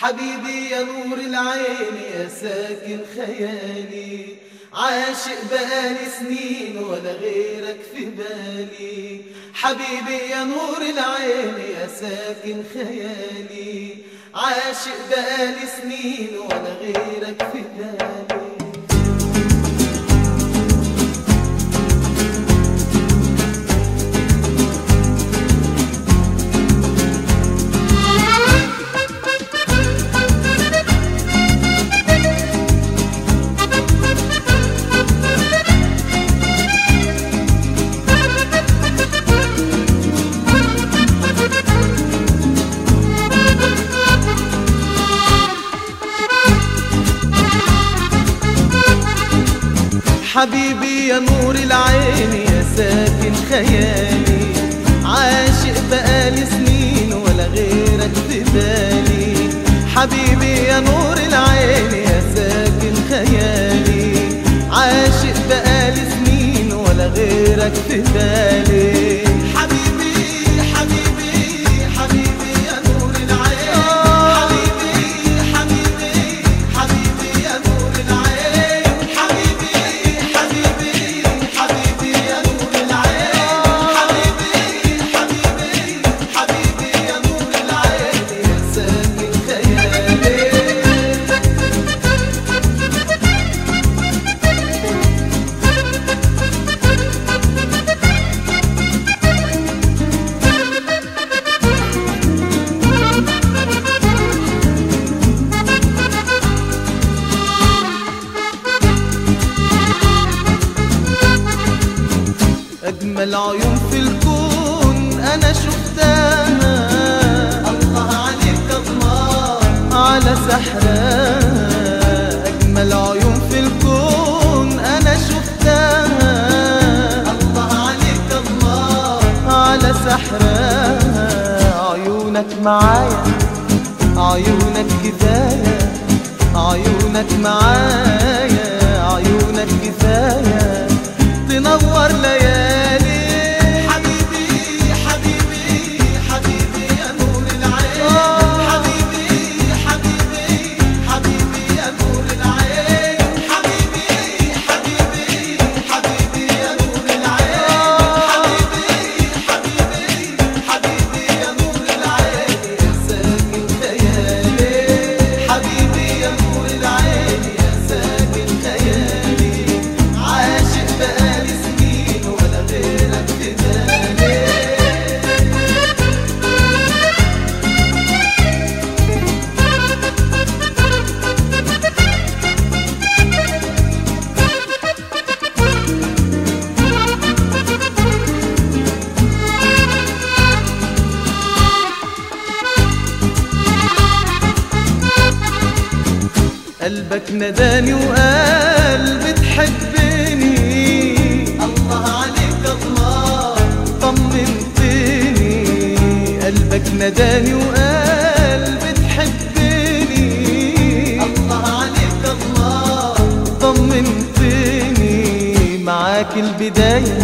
حبيبي يا نور العين يا ساكن خيالي عاشق بقالي سنين ولا غيرك في بالي حبيبي يا نور العين يا ساكن خيالي عاشق بقالي سنين ولا غيرك في بالي حبيبي يا نور العين يا ساكن خيالي عاشق بقالي سنين ولا غيرك في بالي حبيبي يا نور العين يا ساكن خيالي عاشق بقالي سنين ولا غيرك في بالي حبيبي حبيبي حبيبي يا نور العين حبيبي حبيبي حبيبي يا نور العين حبيبي حبيبي حبيبي يا نور العين حبيبي حبيبي حبيبي يا نور العين يا ساكن خيالي أجمل عيون في الكون أنا شفتها الله عليك الله على سحرها أجمل عيون في الكون أنا شفتها الله عليك الله على سحرها عيونك معايا عيونك كفاية عيونك معايا عيونك كفاية تنور ليالي حبيبي حبيبي حبيبي يا نور العين حبيبي حبيبي حبيبي يا نور العين حبيبي حبيبي حبيبي يا نور العين حبيبي حبيبي حبيبي يا نور العين يا ساكن خيالي حبيبي يا نور العين يا ساكن خيالي عاشق بقالي سنين ولا غيرك في بالي قلبك نداني وقال بتحبني الله عليك الله طمنتني قلبك نداني وقال بتحبني الله عليك الله طمنتني معاك البداية